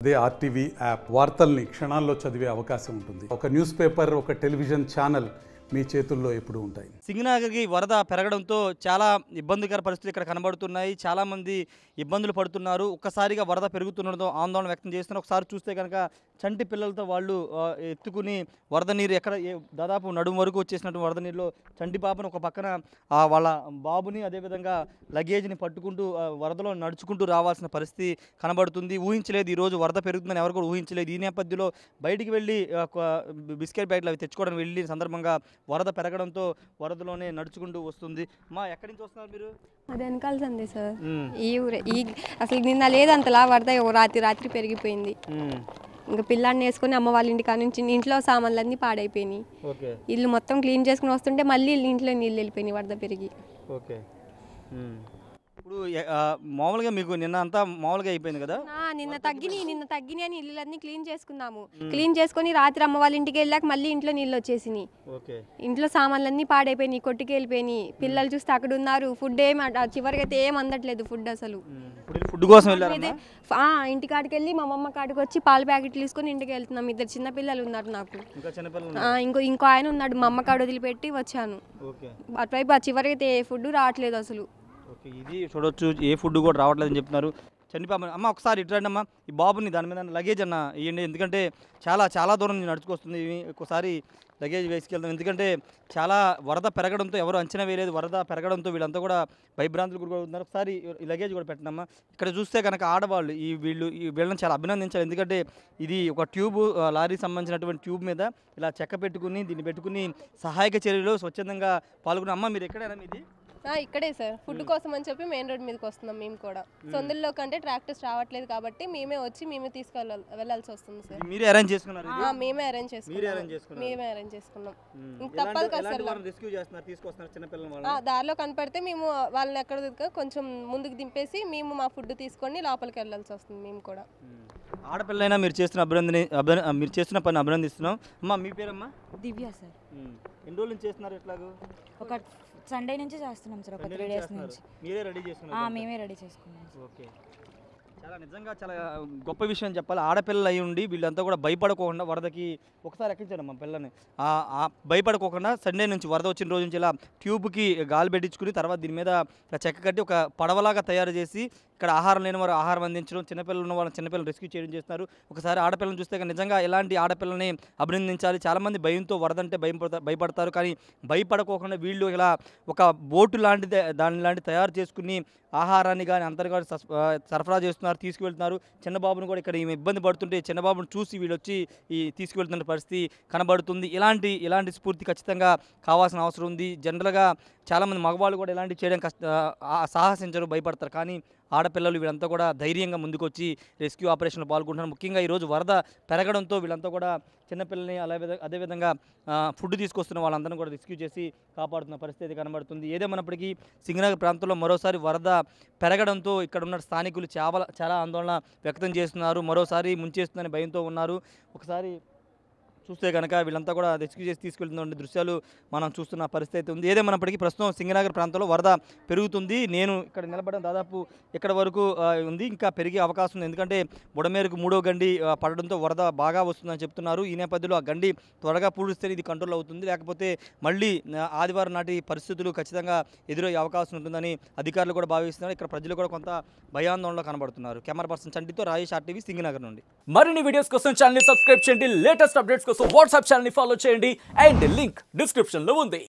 అదే RTV app వార్తల్ని క్షణాల్లో చదివే అవకాశం ఉంటుంది ఒక న్యూస్ పేపర్ ఒక టెలివిజన్ ఛానల్ మీ చేతుల్లో ఎప్పుడూ ఉంటాయి సింగనగర్కి వరద పెరగడంతో చాలా ఇబ్బందికర పరిస్థితులు ఇక్కడ కనబడుతున్నాయి చాలామంది ఇబ్బందులు పడుతున్నారు ఒక్కసారిగా వరద పెరుగుతుండడంతో ఆందోళన వ్యక్తం చేస్తున్నారు ఒకసారి చూస్తే కనుక చంటి పిల్లలతో వాళ్ళు ఆ, ఎత్తుకుని వరద నీరు ఎక్కడ ఏ- దాదాపు నడుము వరకు వచ్చేసినట్టు వరద నీరులో చంటి పాపను ఒక పక్కన ఆ, వాళ్ళ బాబుని అదేవిధంగా లగేజ్ని పట్టుకుంటూ ఆ, వరదలో నడుచుకుంటూ రావాల్సిన పరిస్థితి కనబడుతుంది ఊహించలేదు ఈరోజు వరద పెరుగుతుందని ఎవరు కూడా ఊహించలేదు ఈ నేపథ్యంలో బయటికి వెళ్ళి ఆ, ఒక బిస్కెట్ ప్యాకెట్లు అవి తెచ్చుకోవడానికి వెళ్ళి సందర్భంగా వరద పెరగడంతో వరదలోనే నడుచుకుంటూ వస్తుంది మా ఎక్కడి నుంచి వస్తున్నారు మీరు అది వెనకాల సంది సార్ మ్మ్. ఈ ఊరే ఈ అసలు నిన్న లేదు అంతలా వరద ఓ రాత్రి రాత్రి పెరిగిపోయింది మ్మ్. ఇంకా పిల్లాడిని వేసుకొని అమ్మ వాళ్ళ ఇంటి కాడ నుంచి ఇంట్లో సామాన్లన్నీ పాడైపోయినాయి ఓకే ఇల్లు మొత్తం క్లీన్ చేసుకుని వస్తుంటే మళ్ళీ ఇంట్లో నీళ్ళు వెళ్ళిపోయినాయి వరద పెరిగి ఓకే మ్మ్. ఇప్పుడు ఎ- ఆ, మామూలుగా మీకు నిన్న అంతా మామూలుగా అయిపోయింది కదా ఆ, నిన్న తగ్గినాయి నిన్న తగ్గినాయి అని ఇల్లులన్నీ క్లీన్ చేసుకున్నాము క్లీన్ చేసుకొని రాత్రి అమ్మ వాళ్ళ ఇంటికి వెళ్ళాక మళ్ళీ ఇంట్లో నీళ్ళు వచ్చేసినాయి ఓకే ఇంట్లో సామాన్లన్నీ పాడైపోయినాయి కొట్టుకి వెళ్ళిపోయినాయి పిల్లలు చూస్తే అక్కడ ఉన్నారు ఫుడ్ ఏం అట- చివరికి అయితే ఏం అందట్లేదు ఫుడ్ అసలు మ్మ్. ఇప్పుడు వెళ్ళి ఫుడ్ కోసం వెళ్ళారమ్మా ఇదే ఆ, ఇంటి కాడికి వెళ్ళి మా అమ్మమ్మ కాడికి వచ్చి పాల ప్యాకెట్లు తీసుకొని ఇంటికి వెళ్తున్నాం ఇద్దరు చిన్న పిల్లలు ఉన్నారు నాకు ఇంకా చిన్నపిల్లలు ఆ, ఇంకో ఇంకో ఆయన ఉన్నాడు మా అమ్మ కాడ వదిలిపెట్టి వచ్చాను ఓకే అటువైపు ఆ చివరికి అయితే ఏ ఫుడ్ రావట్లేదు అసలు ఓకే ఇది చూడొచ్చు ఏ ఫుడ్ కూడా రావట్లేదని చెప్తున్నారు చనిపాప అమ్మ ఒకసారి ఇటు రండి అమ్మా ఈ బాబుని దాని మీద లగేజ్ అన్న ఇవ్వండి ఎందుకంటే చాలా చాలా దూరం నుంచి నడుచుకొస్తుంది ఇవి ఒకసారి లగేజ్ వేసుకెళ్తాం ఎందుకంటే చాలా వరద పెరగడంతో ఎవరు అంచనా వేయలేదు వరద పెరగడంతో వీళ్ళంతా కూడా భయభ్రాంతులు గురవుతున్నారు ఒకసారి ఈ లగేజ్ కూడా పెట్టండమ్మా ఇక్కడ చూస్తే కనుక ఆడవాళ్ళు ఈ వీళ్ళు ఈ వీళ్ళని చాలా అభినందించాలి ఎందుకంటే ఇది ఒక ట్యూబ్ ఆ, లారీకి సంబంధించినటువంటి ట్యూబ్ మీద ఇలా చెక్క పెట్టుకుని దీన్ని పెట్టుకుని సహాయక చర్యలో స్వచ్ఛందంగా పాల్గొన్న అమ్మ మీరు ఎక్కడైనా మీది ఆ, ఇక్కడే సార్ ఫుడ్ కోసం అని చెప్పి మెయిన్ రోడ్ మీదకి వస్తున్నాం మేము కూడా సొందుల్లో కంటే ట్రాక్టర్స్ రావట్లేదు కాబట్టి మేమే వచ్చి మేమే తీసుకెళ్ళాలి వెళ్ళాల్సి వస్తుంది సార్ ఇది మీరే అరేంజ్ చేసుకున్నారు ఇది? ఆ, మేమే అరేంజ్ మీరే చేసుకున్నాం arrange చేసుకున్నారు? మేమే అరేంజ్ చేసుకున్నాం మ్మ్. ఇంక ఎలాంటి- తప్పదు కదా ఎలాంటి సార్ వాళ్ళని రెస్క్యూ చేస్తున్నారు తీసుకొస్తున్నారు చిన్నపిల్లల ఆ, వాళ్ళని దారిలో కనపడితే మేము వాళ్ళని ఎక్కడ దిగుక కొంచెం ముందుకు దింపేసి మేము మా ఫుడ్ తీసుకొని లోపలికి వెళ్ళాల్సి వస్తుంది మేము కూడా మ్మ్. ఆడపిల్లైనా మీరు చేస్తున్న అభినందన అభిన- మీరు చేస్తున్న పని అభినందిస్తున్నాం అమ్మా మీ పేరమ్మా దివ్య సార్ మ్మ్. ఎన్ని రోజుల నుంచి చేస్తున్నారు ఎట్లాగో ఒక సండే నుంచి చేస్తున్నాం సార్ ఒక సండే త్రీ నుంచి డేస్ చేస్తున్నారు. నుంచి మీరే రెడీ ఆ, చేసుకున్నారు మేమే రెడీ చేసుకున్నాం ఓకే చాలా నిజంగా చాలా గొప్ప విషయం చెప్పాలి ఆడపిల్లలు అయి ఉండి వీళ్ళంతా కూడా భయపడకోకుండా వరదకి ఒకసారి ఎక్కించారు మా పిల్లని ఆ ఆ భయపడకోకుండా సండే నుంచి వరద వచ్చిన రోజు నుంచి ఇలా ట్యూబ్కి గాలి పెట్టించుకుని తర్వాత దీని మీద ఇలా చెక్క కట్టి ఒక పడవలాగా తయారు చేసి ఇక్కడ ఆహారం లేని వారు ఆహారం అందించడం చిన్నపిల్లలు ఉన్న వాళ్ళని చిన్నపిల్లలు రెస్క్యూ చేయడం చేస్తున్నారు ఒకసారి ఆడపిల్లని చూస్తే కనుక నిజంగా ఇలాంటి ఆడపిల్లని అభినందించాలి చాలామంది భయంతో వరద అంటే భయం పడతారు భయపడతారు కానీ భయపడకోకుండా వీళ్ళు ఇలా ఒక బోటు లాంటిది దాని లాంటి తయారు చేసుకుని ఆహారాన్ని కానీ అంతర్గా సరఫరా చేస్తున్నారు తీసుకువెళ్తున్నారు చిన్నబాబును కూడా ఇక్కడ ఈమె ఇబ్బంది పడుతుంటే చిన్నబాబును చూసి వీళ్ళు వచ్చి ఈ తీసుకువెళ్తున్న పరిస్థితి కనబడుతుంది ఇలాంటి ఇలాంటి స్ఫూర్తి ఖచ్చితంగా కావాల్సిన అవసరం ఉంది జనరల్గా చాలామంది మగవాళ్ళు కూడా ఇలాంటివి చేయడం కష్ట ఆ, సాహసించరు భయపడతారు కానీ ఆడపిల్లలు వీళ్ళంతా కూడా ధైర్యంగా ముందుకొచ్చి రెస్క్యూ ఆపరేషన్లో పాల్గొంటున్నారు ముఖ్యంగా ఈరోజు వరద పెరగడంతో వీళ్ళంతా కూడా చిన్నపిల్లల్ని అలా విధ- అదేవిధంగా ఆ, ఫుడ్ తీసుకొస్తున్న వాళ్ళందరినీ కూడా రెస్క్యూ చేసి కాపాడుతున్న పరిస్థితి కనబడుతుంది ఏదేమన్నప్పటికీ సింగనగర్ ప్రాంతంలో మరోసారి వరద పెరగడంతో ఇక్కడ ఉన్న స్థానికులు చాలా చాలా ఆందోళన వ్యక్తం చేస్తున్నారు మరోసారి ముంచేస్తుందని భయంతో ఉన్నారు ఒకసారి చూస్తే కనుక వీళ్ళంతా కూడా రెస్క్యూ చేసి తీసుకెళ్తున్న దృశ్యాలు మనం చూస్తున్న పరిస్థితి అయితే ఉంది ఏదేమన్నప్పటికీ ప్రస్తుతం సింగనగర్ ప్రాంతంలో వరద పెరుగుతుంది నేను ఇక్కడ నిలబడడం దాదాపు ఇక్కడ వరకు ఆ, ఉంది ఇంకా పెరిగే అవకాశం ఉంది ఎందుకంటే బుడమేరుకు మూడో గండి ఆ, పడడంతో వరద బాగా వస్తుందని చెప్తున్నారు ఈ నేపథ్యంలో ఆ గండి త్వరగా పూడిస్తే ఇది కంట్రోల్ అవుతుంది లేకపోతే మళ్ళీ ఆ, ఆదివారం నాటి పరిస్థితులు ఖచ్చితంగా ఎదురయ్యే అవకాశం ఉంటుందని అధికారులు కూడా భావిస్తున్నారు ఇక్కడ ప్రజలు కూడా కొంత భయాందోళనలో కనబడుతున్నారు కెమెరా పర్సన్ చంటితో రాజేష్ ఆర్టీవీ సింగనగర్ నుండి మరిన్ని వీడియోస్ కోసం ఛానల్ సబ్స్క్రైబ్ చేయండి లేటెస్ట్ అప్డేట్స్ కోసం వాట్సాప్ ఛానల్ ఫాలో చేయండి అండ్ లింక్ డిస్క్రిప్షన్ లో ఉంది